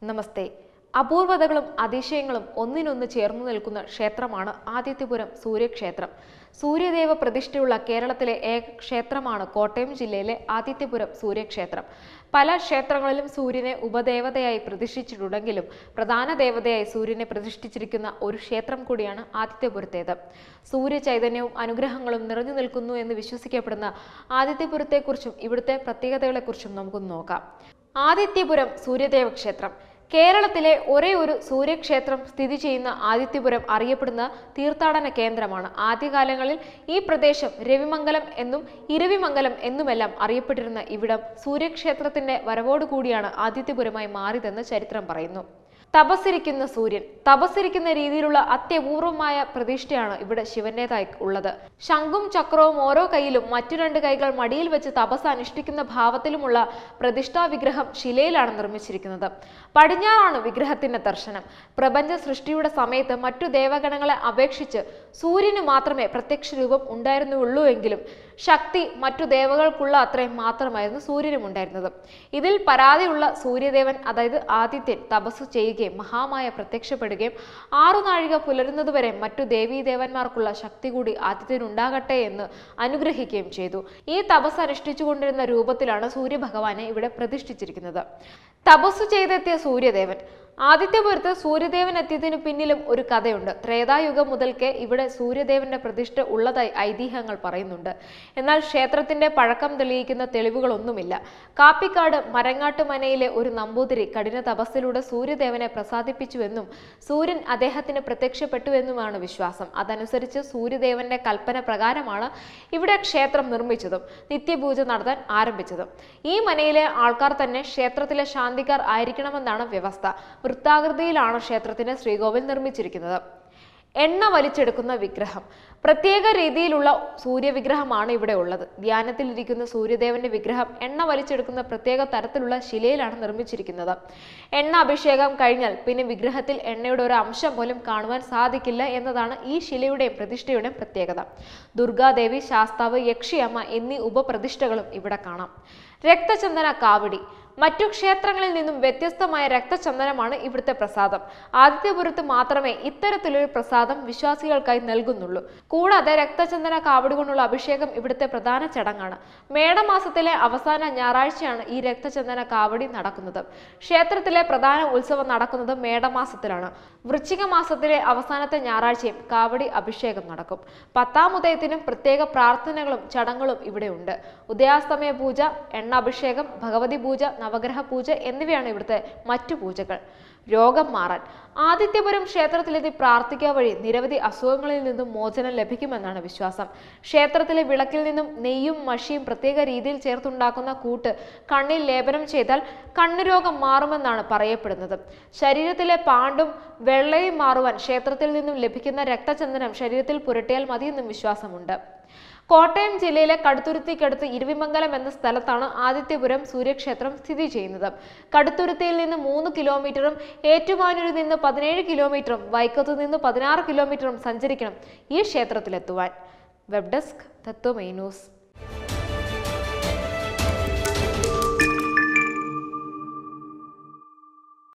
നമസ്തേ അപൂർവതകളും അതിശയങ്ങളും ഒന്നിനൊന്ന് ചേർന്നു നിൽക്കുന്ന ക്ഷേത്രമാണ് ആദിത്യപുരം സൂര്യക്ഷേത്രം സൂര്യദേവ പ്രതിഷ്ഠയുള്ള കേരളത്തിലെ ഏക ക്ഷേത്രമാണ് കോട്ടയം ജില്ലയിലെ ആദിത്യപുരം സൂര്യക്ഷേത്രം പല ക്ഷേത്രങ്ങളിലും സൂര്യനെ ഉപദേവതയായി പ്രതിഷ്ഠിച്ചിട്ടുണ്ടെങ്കിലും പ്രധാന ദേവതയായി സൂര്യനെ പ്രതിഷ്ഠിച്ചിരിക്കുന്ന ഒരു ക്ഷേത്രം കൂടിയാണ് ആദിത്യപുരത്തേത് സൂര്യ ചൈതന്യവും അനുഗ്രഹങ്ങളും നിറഞ്ഞു നിൽക്കുന്നു എന്ന് വിശ്വസിക്കപ്പെടുന്ന ആദിത്യപുരത്തെക്കുറിച്ചും ഇവിടുത്തെ പ്രത്യേകതകളെക്കുറിച്ചും നമുക്കൊന്ന് നോക്കാം ആദിത്യപുരം സൂര്യദേവ ക്ഷേത്രം കേരളത്തിലെ ഒരേ ഒരു സൂര്യക്ഷേത്രം സ്ഥിതി ചെയ്യുന്ന ആദിത്യപുരം അറിയപ്പെടുന്ന തീർത്ഥാടന കേന്ദ്രമാണ് ആദ്യകാലങ്ങളിൽ ഈ പ്രദേശം രവിമംഗലം എന്നും ഇരവിമംഗലം എന്നുമെല്ലാം അറിയപ്പെട്ടിരുന്ന ഇവിടം സൂര്യക്ഷേത്രത്തിന്റെ വരവോടുകൂടിയാണ് ആദിത്യപുരമായി മാറിയതെന്ന് ചരിത്രം പറയുന്നു തപസ്സിരിക്കുന്ന സൂര്യൻ തപസ്സിരിക്കുന്ന രീതിയിലുള്ള അത്യപൂർവമായ പ്രതിഷ്ഠയാണ് ഇവിടെ ശിവന്റേതായി ഉള്ളത് ശംഖും ചക്രവും ഓരോ കൈയിലും മറ്റു രണ്ട് കൈകൾ മടിയിൽ വെച്ച് തപസ് അനുഷ്ഠിക്കുന്ന ഭാവത്തിലുമുള്ള പ്രതിഷ്ഠാ വിഗ്രഹം ശിലയിലാണ് നിർമ്മിച്ചിരിക്കുന്നത് പടിഞ്ഞാറാണ് വിഗ്രഹത്തിന്റെ ദർശനം പ്രപഞ്ച സൃഷ്ടിയുടെ സമയത്ത് മറ്റു ദേവഗണങ്ങളെ അപേക്ഷിച്ച് സൂര്യന് മാത്രമേ പ്രത്യക്ഷ രൂപം ഉണ്ടായിരുന്നുള്ളൂ എങ്കിലും ശക്തി മറ്റു ദേവകൾക്കുള്ള അത്രയും മാത്രമായിരുന്നു സൂര്യനും ഉണ്ടായിരുന്നത് ഇതിൽ പരാതിയുള്ള സൂര്യദേവൻ അതായത് ആദിത്യൻ തപസ് ചെയ്യുകയും മഹാമായ പ്രത്യക്ഷപ്പെടുകയും ആറു നാഴിക പുലരുന്നതുവരെ മറ്റു ദേവീദേവന്മാർക്കുള്ള ശക്തി കൂടി ആദിത്യനുണ്ടാകട്ടെ എന്ന് അനുഗ്രഹിക്കുകയും ചെയ്തു ഈ തപസ് അനുഷ്ഠിച്ചുകൊണ്ടിരുന്ന രൂപത്തിലാണ് സൂര്യഭഗവാനെ ഇവിടെ പ്രതിഷ്ഠിച്ചിരിക്കുന്നത് തപസ് ചെയ്തെത്തിയ സൂര്യദേവൻ ആദിത്യപുരത്ത് സൂര്യദേവൻ എത്തിയതിനു പിന്നിലും ഒരു കഥയുണ്ട് ത്രേതായുഗം മുതൽക്കേ ഇവിടെ സൂര്യദേവന്റെ പ്രതിഷ്ഠ ഉള്ളതായി ഐതിഹ്യങ്ങൾ പറയുന്നുണ്ട് എന്നാൽ ക്ഷേത്രത്തിന്റെ പഴക്കം തെളിയിക്കുന്ന തെളിവുകളൊന്നുമില്ല കാപ്പിക്കാട് മരങ്ങാട്ട് മനയിലെ ഒരു നമ്പൂതിരി കഠിന തപസ്സിലൂടെ സൂര്യദേവനെ പ്രസാദിപ്പിച്ചുവെന്നും സൂര്യൻ അദ്ദേഹത്തിന് പ്രത്യക്ഷപ്പെട്ടുവെന്നുമാണ് വിശ്വാസം അതനുസരിച്ച് സൂര്യദേവന്റെ കൽപ്പന പ്രകാരമാണ് ഇവിടെ ക്ഷേത്രം നിർമ്മിച്ചതും നിത്യപൂജ നടത്താൻ ആരംഭിച്ചതും ഈ മനയിലെ ആൾക്കാർ തന്നെ ക്ഷേത്രത്തിലെ ശാന്തിക്കാർ ആയിരിക്കണമെന്നാണ് വ്യവസ്ഥ വൃത്താകൃതിയിലാണ് ക്ഷേത്രത്തിന്റെ ശ്രീകോവിൽ നിർമ്മിച്ചിരിക്കുന്നത് എണ്ണ വലിച്ചെടുക്കുന്ന വിഗ്രഹം പ്രത്യേക രീതിയിലുള്ള സൂര്യവിഗ്രഹമാണ് ഇവിടെ ഉള്ളത് ധ്യാനത്തിലിരിക്കുന്ന സൂര്യദേവന്റെ വിഗ്രഹം എണ്ണ വലിച്ചെടുക്കുന്ന പ്രത്യേക തരത്തിലുള്ള ശിലയിലാണ് നിർമ്മിച്ചിരിക്കുന്നത് എണ്ണ അഭിഷേകം കഴിഞ്ഞാൽ പിന്നെ വിഗ്രഹത്തിൽ എണ്ണയുടെ ഒരു അംശം പോലും കാണുവാൻ സാധിക്കില്ല എന്നതാണ് ഈ ശിലയുടെയും പ്രതിഷ്ഠയുടെയും പ്രത്യേകത ദുർഗാദേവി ശാസ്താവ് യക്ഷിയമ്മ എന്നീ ഉപപ്രതിഷ്ഠകളും ഇവിടെ കാണാം രക്തചന്ദന കാവടി മറ്റു ക്ഷേത്രങ്ങളിൽ നിന്നും വ്യത്യസ്തമായ രക്തചന്ദനമാണ് ഇവിടുത്തെ പ്രസാദം ആദിത്യപുരത്ത് മാത്രമേ ഇത്തരത്തിലൊരു പ്രസാദം വിശ്വാസികൾക്കായി നൽകുന്നുള്ളൂ കൂടാതെ രക്തചന്ദന കാവടി കൊണ്ടുള്ള അഭിഷേകം ഇവിടുത്തെ പ്രധാന ചടങ്ങാണ് മേടമാസത്തിലെ അവസാന ഞായറാഴ്ചയാണ് ഈ രക്തചന്ദന കാവടി നടക്കുന്നത് ക്ഷേത്രത്തിലെ പ്രധാന ഉത്സവം നടക്കുന്നത് മേടമാസത്തിലാണ് വൃശ്ചിക മാസത്തിലെ അവസാനത്തെ ഞായറാഴ്ചയും കാവടി അഭിഷേകം നടക്കും പത്താം ഉദയത്തിനും പ്രത്യേക പ്രാർത്ഥനകളും ചടങ്ങുകളും ഇവിടെ ഉണ്ട് ഉദയാസ്തമയ പൂജ എണ്ണാഭിഷേകം ഭഗവതി പൂജ നവഗ്രഹ പൂജ എന്നിവയാണ് ഇവിടുത്തെ മറ്റു പൂജകൾ രോഗം മാറാൻ ആദിത്യപുരം ക്ഷേത്രത്തിലെത്തി പ്രാർത്ഥിക്കുക വഴി നിരവധി അസുഖങ്ങളിൽ നിന്നും മോചനം ലഭിക്കുമെന്നാണ് വിശ്വാസം ക്ഷേത്രത്തിലെ വിളക്കിൽ നിന്നും നെയ്യും മഷിയും പ്രത്യേക രീതിയിൽ ചേർത്തുണ്ടാക്കുന്ന കൂട്ട് കണ്ണിൽ ലേപനം ചെയ്താൽ കണ്ണുരോഗം മാറുമെന്നാണ് പറയപ്പെടുന്നത് ശരീരത്തിലെ പാണ്ടും വെള്ളയും മാറുവാൻ ക്ഷേത്രത്തിൽ നിന്നും ലഭിക്കുന്ന രക്തചന്ദനം ശരീരത്തിൽ പുരട്ടിയാൽ മതിയെന്നും വിശ്വാസമുണ്ട് കോട്ടയം ജില്ലയിലെ കടുത്തുരുത്തിക്കടുത്ത് ഇരുവിമംഗലം എന്ന സ്ഥലത്താണ് ആദിത്യപുരം സൂര്യക്ഷേത്രം സ്ഥിതി ചെയ്യുന്നത് കടുത്തുരുത്തിയിൽ നിന്ന് മൂന്ന് കിലോമീറ്ററും ഏറ്റുമാനൂരിൽ നിന്ന് പതിനേഴ് കിലോമീറ്ററും വൈക്കത്തു നിന്ന് പതിനാറ് കിലോമീറ്ററും സഞ്ചരിക്കണം ഈ ക്ഷേത്രത്തിലെത്തുവാൻ വെബ് ഡെസ്ക് തത്വമൈ ന്യൂസ്